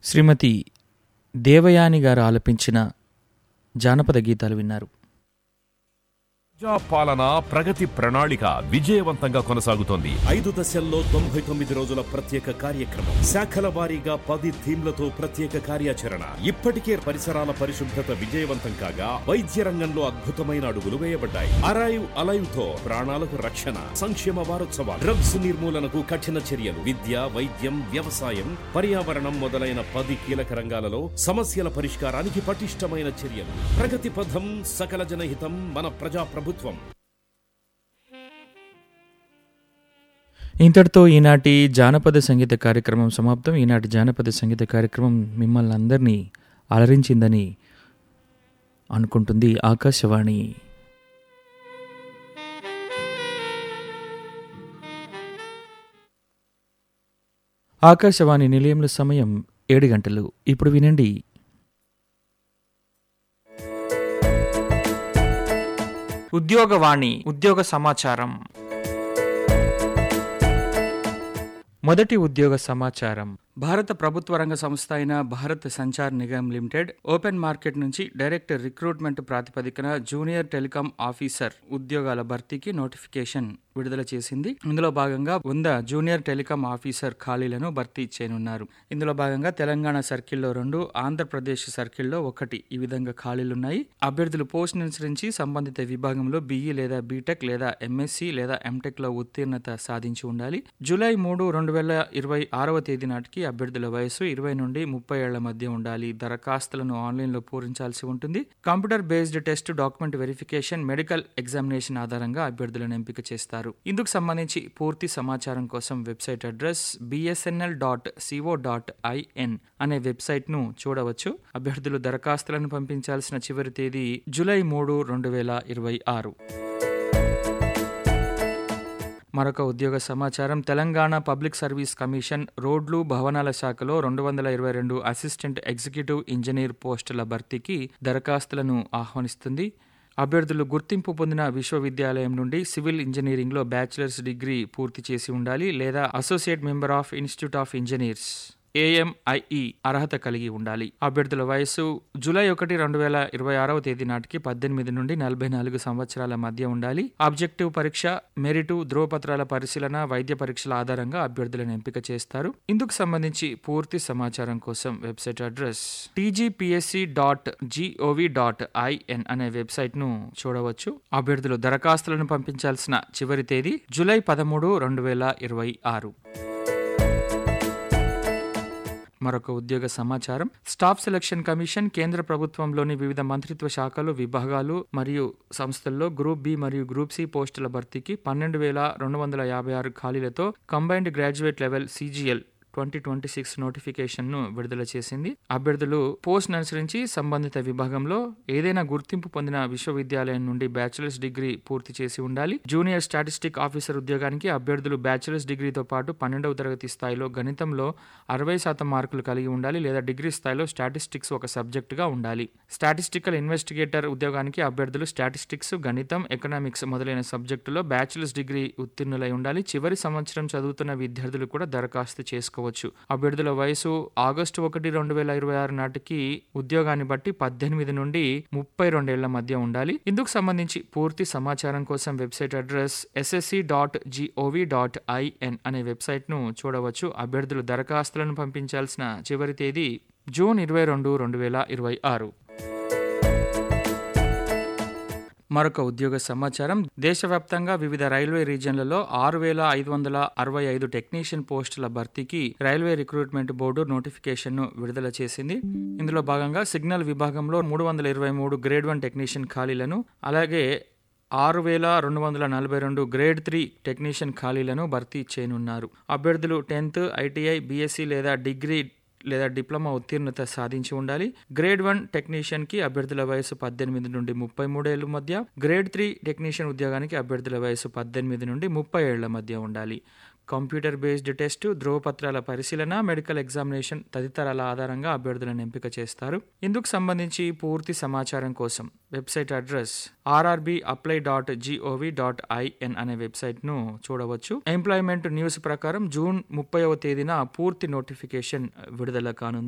శ్రీమతి దేవయాని గారు ఆలపించిన జానపద గీతాలు విన్నారు ప్రజా పాలన ప్రగతి ప్రణాళిక విజయవంతంగా కొనసాగుతోంది ఐదు దశల్లో తొంభై తొమ్మిది రోజుల ప్రత్యేక కార్యక్రమం శాఖల వారీగా పది థీమ్లతో ప్రత్యేక కార్యాచరణ ఇప్పటికే పరిసరాల పరిశుభ్రత విజయవంతం కాగా వైద్య రంగంలో అద్భుతమైన అడుగులు వేయబడ్డాయి అరైవ్ అలైవ్ తో ప్రాణాలకు రక్షణ సంక్షేమ వారోత్సవాలు డ్రగ్స్ నిర్మూలనకు కఠిన చర్యలు విద్య వైద్యం వ్యవసాయం పర్యావరణం మొదలైన పది కీలక రంగాలలో సమస్యల పరిష్కారానికి పటిష్టమైన చర్యలు ప్రగతి పథం సకల జనహితం మన ప్రజా ప్రభుత్వం ఇంతటితో ఈనాటి జానపద సంగీత కార్యక్రమం సమాప్తం ఈనాటి జానపద సంగీత కార్యక్రమం మిమ్మల్ని అందరినీ అలరించిందని అనుకుంటుంది ఆకాశవాణి ఆకాశవాణి నిలయంలో సమయం ఏడు గంటలు ఇప్పుడు వినండి ఉద్యోగవాణి ఉద్యోగ సమాచారం మొదటి ఉద్యోగ సమాచారం భారత ప్రభుత్వ రంగ సంస్థ అయిన Bharat Sanchar Nigam limited open market నుంచి డైరెక్ట్ రిక్రూట్మెంట్ ప్రాతిపదికన జూనియర్ టెలికాం ఆఫీసర్ ఉద్యోగాల భర్తీకి నోటిఫికేషన్ విడుదల చేసింది ఇందులో భాగంగా వంద జూనియర్ టెలికాం ఆఫీసర్ ఖాళీలను భర్తీ చేయనున్నారు ఇందులో భాగంగా తెలంగాణ సర్కిల్లో రెండు ఆంధ్రప్రదేశ్ సర్కిల్లో ఒకటి ఈ విధంగా ఖాళీలున్నాయి అభ్యర్థులు పోస్ట్ అనుసరించి సంబంధిత విభాగంలో బీఈ లేదా బీటెక్ లేదా ఎంఎస్సి లేదా ఎంటెక్ లో ఉత్తీర్ణత సాధించి ఉండాలి జూలై మూడు రెండు వేల ఇరవై ఆరవ తేదీ నాటికి అభ్యర్థుల వయసు ఇరవై నుండి ముప్పై ఏళ్ల మధ్య ఉండాలి దరఖాస్తులను ఆన్లైన్లో పూరించాల్సి ఉంటుంది computer based test document verification medical examination ఆధారంగా అభ్యర్థులను ఎంపిక చేస్తారు ఇందుకు సంబంధించి పూర్తి సమాచారం కోసం website address B S N L dot C O dot I N అనే వెబ్సైట్ను చూడవచ్చు అభ్యర్థులు దరఖాస్తులను పంపించాల్సిన చివరి తేదీ జూలై మూడు రెండు వేల ఇరవై ఆరు మరొక ఉద్యోగ సమాచారం తెలంగాణ పబ్లిక్ సర్వీస్ కమిషన్ రోడ్లు భవనాల శాఖలో రెండు వందల ఇరవై రెండు అసిస్టెంట్ ఎగ్జిక్యూటివ్ ఇంజనీర్ పోస్టుల భర్తీకి దరఖాస్తులను ఆహ్వానిస్తుంది అభ్యర్థులు గుర్తింపు పొందిన విశ్వవిద్యాలయం నుండి సివిల్ ఇంజనీరింగ్లో బ్యాచిలర్స్ డిగ్రీ పూర్తి చేసి ఉండాలి లేదా associate member of institute of engineers A M I E అర్హత కలిగి ఉండాలి అభ్యర్థుల వయసు జూలై ఒకటి రెండు వేల ఇరవై ఆరవ తేదీ నాటికి పద్దెనిమిది నుండి నలభై నాలుగు సంవత్సరాల మధ్య ఉండాలి ఆబ్జెక్టివ్ పరీక్ష మెరిటు ధ్రువపత్రాల పరిశీలన వైద్య పరీక్షల ఆధారంగా అభ్యర్థులను ఎంపిక చేస్తారు ఇందుకు సంబంధించి పూర్తి సమాచారం కోసం website address T G P S C dot G O V dot I N అనే వెబ్సైట్ ను చూడవచ్చు అభ్యర్థులు దరఖాస్తులను పంపించాల్సిన చివరి తేదీ జూలై పదమూడు రెండు వేల ఇరవై ఆరు మరొక ఉద్యోగ సమాచారం స్టాఫ్ సెలక్షన్ కమిషన్ కేంద్ర ప్రభుత్వంలోని వివిధ మంత్రిత్వ శాఖలు విభాగాలు మరియు సంస్థల్లో గ్రూప్ బి మరియు గ్రూప్ సి పోస్టుల భర్తీకి పన్నెండు వేల రెండు వందల యాభై ఆరు ఖాళీలతో combined graduate level C G L twenty twenty six నోటిఫికేషన్ను విడుదల చేసింది అభ్యర్థులు పోస్ట్ అనుసరించి సంబంధిత విభాగంలో ఏదైనా గుర్తింపు పొందిన విశ్వవిద్యాలయం నుండి బ్యాచిలర్స్ డిగ్రీ పూర్తి చేసి ఉండాలి జూనియర్ స్టాటిస్టిక్ ఆఫీసర్ ఉద్యోగానికి అభ్యర్థులు బ్యాచిలర్స్ డిగ్రీతో పాటు పన్నెండవ తరగతి స్థాయిలో గణితంలో అరవై శాతం మార్కులు కలిగి ఉండాలి లేదా డిగ్రీ స్థాయిలో స్టాటిస్టిక్స్ ఒక సబ్జెక్టుగా ఉండాలి స్టాటిస్టికల్ ఇన్వెస్టిగేటర్ ఉద్యోగానికి అభ్యర్థులు స్టాటిస్టిక్స్ గణితం ఎకనామిక్స్ మొదలైన సబ్జెక్టులో బ్యాచిలర్స్ డిగ్రీ ఉత్తీర్ణులై ఉండాలి చివరి సంవత్సరం చదువుతున్న విద్యార్థులు కూడా దరఖాస్తు చేసుకోవచ్చు అభ్యర్థుల వయసు ఆగస్టు ఒకటి రెండు వేల ఇరవై ఆరు నాటికి ఉద్యోగాన్ని బట్టి పద్దెనిమిది నుండి ముప్పై రెండేళ్ల మధ్య ఉండాలి ఇందుకు సంబంధించి పూర్తి సమాచారం కోసం website address S S C dot G O V dot I N అనే వెబ్సైట్ను చూడవచ్చు అభ్యర్థులు దరఖాస్తులను పంపించాల్సిన చివరి తేదీ జూన్ ఇరవై రెండు రెండు వేల ఇరవై ఆరు మరొక ఉద్యోగ సమాచారం దేశవ్యాప్తంగా వివిధ రైల్వే రీజియన్లలో ఆరు వేల ఐదు వందల అరవై ఐదు టెక్నీషియన్ పోస్టుల భర్తీకి రైల్వే రిక్రూట్మెంట్ బోర్డు నోటిఫికేషన్ ను విడుదల చేసింది ఇందులో భాగంగా సిగ్నల్ విభాగంలో మూడు వందల ఇరవై మూడు గ్రేడ్ వన్ టెక్నీషియన్ ఖాళీలను అలాగే ఆరు వేల రెండు వందల నలభై రెండు గ్రేడ్ త్రీ టెక్నీషియన్ ఖాళీలను భర్తీ చేయనున్నారు అభ్యర్థులు టెన్త్ ఐటీఐ బీఎస్సీ లేదా డిగ్రీ లేదా డిప్లొమా ఉత్తీర్ణత సాధించి ఉండాలి గ్రేడ్ వన్ టెక్నీషియన్ కి అభ్యర్థుల వయసు పద్దెనిమిది నుండి ముప్పై మూడేళ్ల మధ్య గ్రేడ్ త్రీ టెక్నీషియన్ ఉద్యోగానికి అభ్యర్థుల వయసు పద్దెనిమిది నుండి ముప్పై ఏళ్ల మధ్య ఉండాలి కంప్యూటర్ బేస్డ్ టెస్ట్ ధ్రువపత్రాల పరిశీలన మెడికల్ ఎగ్జామినేషన్ తదితరాల ఆధారంగా అభ్యర్థులను ఎంపిక చేస్తారు ఇందుకు సంబంధించి పూర్తి సమాచారం కోసం website address R R B apply dot G O V dot I N అనే వెబ్సైట్ను చూడవచ్చు ఎంప్లాయ్మెంట్ న్యూస్ ప్రకారం జూన్ ముప్పైవ తేదీన పూర్తి నోటిఫికేషన్ విడుదల కానుంది